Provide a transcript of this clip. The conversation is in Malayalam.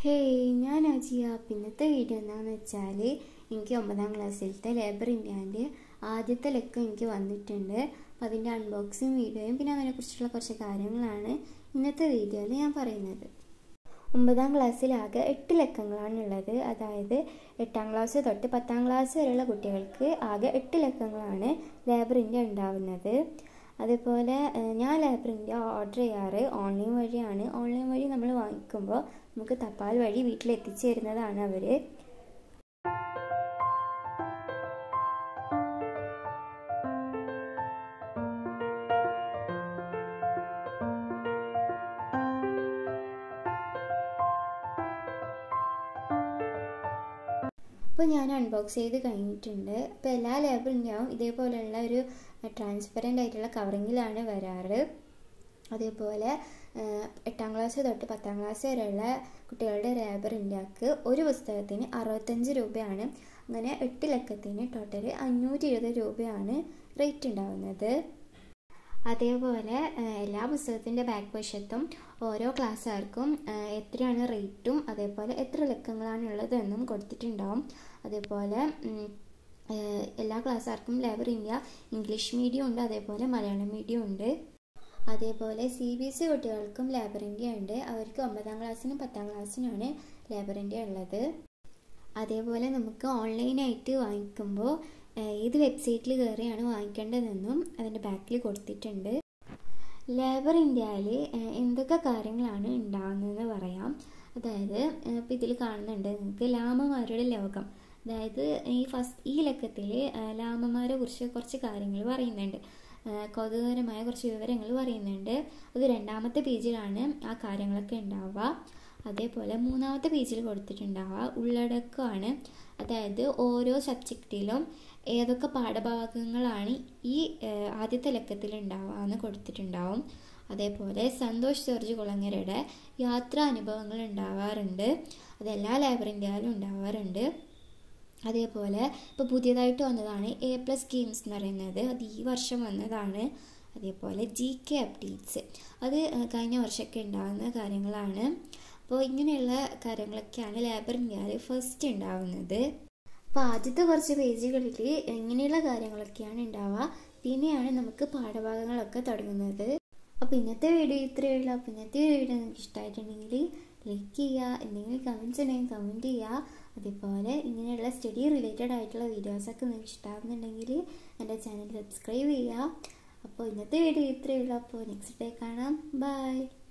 ഹേയ് ഞാൻ അജിയ പിന്നത്തെ വീഡിയോ എന്താണെന്ന് വെച്ചാൽ എനിക്ക് ഒമ്പതാം ക്ലാസ്സിലത്തെ ലേബർ ഇന്ത്യാൻ്റെ ആദ്യത്തെ ലെക്കം എനിക്ക് വന്നിട്ടുണ്ട് അപ്പോൾ അതിൻ്റെ അൺബോക്സിങ് വീഡിയോയും പിന്നെ അതിനെക്കുറിച്ചുള്ള കുറച്ച് കാര്യങ്ങളാണ് ഇന്നത്തെ വീഡിയോയിൽ ഞാൻ പറയുന്നത് ഒമ്പതാം ക്ലാസ്സിലാകെ എട്ട് ലക്കങ്ങളാണുള്ളത് അതായത് എട്ടാം ക്ലാസ് തൊട്ട് പത്താം ക്ലാസ് വരെയുള്ള കുട്ടികൾക്ക് ആകെ എട്ട് ലക്കങ്ങളാണ് ലേബർ ഇന്ത്യ ഉണ്ടാവുന്നത് അതേപോലെ ഞാൻ ലേബർ ഇന്ത്യ ഓർഡർ ചെയ്യാറ് ഓൺലൈൻ വഴിയാണ് ഓൺലൈൻ വഴി നമ്മൾ വാങ്ങിക്കുമ്പോൾ നമുക്ക് തപാൽ വഴി വീട്ടിൽ എത്തിച്ചു തരുന്നതാണ് അവർ അപ്പോൾ ഞാൻ അൺബോക്സ് ചെയ്ത് കഴിഞ്ഞിട്ടുണ്ട് അപ്പോൾ എല്ലാ ലേബറിൻ്റെയും ഇതേപോലെയുള്ള ഒരു ട്രാൻസ്പെറൻ്റ് ആയിട്ടുള്ള കവറിങ്ങിലാണ് വരാറ് അതേപോലെ എട്ടാം ക്ലാസ് തൊട്ട് പത്താം ക്ലാസ് വരെയുള്ള കുട്ടികളുടെ ലേബർ ഇന്ത്യക്ക് ഒരു പുസ്തകത്തിന് അറുപത്തഞ്ച് രൂപയാണ് അങ്ങനെ എട്ട് ലക്കത്തിന് ടോട്ടൽ അഞ്ഞൂറ്റി ഇരുപത് രൂപയാണ് റേറ്റ് ഉണ്ടാവുന്നത് അതേപോലെ എല്ലാ പുസ്തകത്തിൻ്റെ ബാക്ക് വശത്തും ഓരോ ക്ലാസ്സുകാർക്കും എത്രയാണ് റേറ്റും അതേപോലെ എത്ര ലക്കങ്ങളാണുള്ളത് എന്നും കൊടുത്തിട്ടുണ്ടാവും അതേപോലെ എല്ലാ ക്ലാസ്സുകാർക്കും ലേബർ ഇന്ത്യ ഇംഗ്ലീഷ് മീഡിയം ഉണ്ട് അതേപോലെ മലയാളം മീഡിയം ഉണ്ട് അതേപോലെ സി ബി എസ് ഇ കുട്ടികൾക്കും ലേബർ ഇന്ത്യ ഉണ്ട് അവർക്ക് ഒമ്പതാം ക്ലാസ്സിനും പത്താം ക്ലാസ്സിനുമാണ് ലേബർ ഇന്ത്യ ഉള്ളത് അതേപോലെ നമുക്ക് ഓൺലൈനായിട്ട് വാങ്ങിക്കുമ്പോൾ ഏത് വെബ്സൈറ്റിൽ കയറിയാണ് വാങ്ങിക്കേണ്ടതെന്നും അതിൻ്റെ ബാക്കിൽ കൊടുത്തിട്ടുണ്ട് ലേബർ ഇന്ത്യയിൽ എന്തൊക്കെ കാര്യങ്ങളാണ് ഉണ്ടാകുന്നതെന്ന് പറയാം അതായത് ഇപ്പോൾ ഇതിൽ കാണുന്നുണ്ട് നിങ്ങൾക്ക് ലാമമാരുടെ ലോകം അതായത് ഈ ഫസ്റ്റ് ഈ ലക്കത്തിൽ ലാമമാരെ കുറിച്ച് കുറച്ച് കാര്യങ്ങൾ പറയുന്നുണ്ട് കൗതുകകരമായ കുറച്ച് വിവരങ്ങൾ പറയുന്നുണ്ട് അത് രണ്ടാമത്തെ പേജിലാണ് ആ കാര്യങ്ങളൊക്കെ ഉണ്ടാവുക അതേപോലെ മൂന്നാമത്തെ പേജിൽ കൊടുത്തിട്ടുണ്ടാവുക ഉള്ളടക്കമാണ് അതായത് ഓരോ സബ്ജക്റ്റിലും ഏതൊക്കെ പാഠഭാഗങ്ങളാണ് ഈ ആദ്യത്തെ ലക്കത്തിൽ ഉണ്ടാവുക എന്ന് കൊടുത്തിട്ടുണ്ടാവും അതേപോലെ സന്തോഷ് ജോർജ് കുളങ്ങരയുടെ യാത്രാ അനുഭവങ്ങൾ ഉണ്ടാവാറുണ്ട് അതെല്ലാ ലൈബ്രറിൻ്റെയാലും ഉണ്ടാവാറുണ്ട് അതേപോലെ ഇപ്പോൾ പുതിയതായിട്ട് വന്നതാണ് എ പ്ലസ് ഗെയിംസ് എന്ന് പറയുന്നത് അത് ഈ വർഷം വന്നതാണ് അതേപോലെ ജി കെ അപ്ഡേറ്റ്സ് അത് കഴിഞ്ഞ വർഷമൊക്കെ ഉണ്ടാകുന്ന കാര്യങ്ങളാണ് അപ്പോൾ ഇങ്ങനെയുള്ള കാര്യങ്ങളൊക്കെയാണ് ലേബർ ഇന്ത്യയിൽ ഫസ്റ്റ് ഉണ്ടാവുന്നത് അപ്പോൾ ആദ്യത്തെ കുറച്ച് പേജുകളിൽ ഇങ്ങനെയുള്ള കാര്യങ്ങളൊക്കെയാണ് ഉണ്ടാവുക പിന്നെയാണ് നമുക്ക് പാഠഭാഗങ്ങളൊക്കെ തുടങ്ങുന്നത് അപ്പോൾ ഇന്നത്തെ വീഡിയോ ഇത്രയേ ഉള്ളൂ അപ്പോൾ ഇന്നത്തെ വീഡിയോ നിങ്ങൾക്ക് ഇഷ്ടമായിട്ടുണ്ടെങ്കിൽ ലൈക്ക് ചെയ്യുക എന്തെങ്കിലും കമൻറ്റ്സ് ഉണ്ടെങ്കിൽ കമൻറ്റ് ചെയ്യുക അതേപോലെ ഇങ്ങനെയുള്ള സ്റ്റഡി റിലേറ്റഡ് ആയിട്ടുള്ള വീഡിയോസൊക്കെ നിങ്ങൾക്ക് ഇഷ്ടമാകുന്നുണ്ടെങ്കിൽ എൻ്റെ ചാനൽ സബ്സ്ക്രൈബ് ചെയ്യുക അപ്പോൾ ഇന്നത്തെ വീഡിയോ ഇത്രയേ ഉള്ളൂ അപ്പോൾ നെക്സ്റ്റ് ഡേ കാണാം ബൈ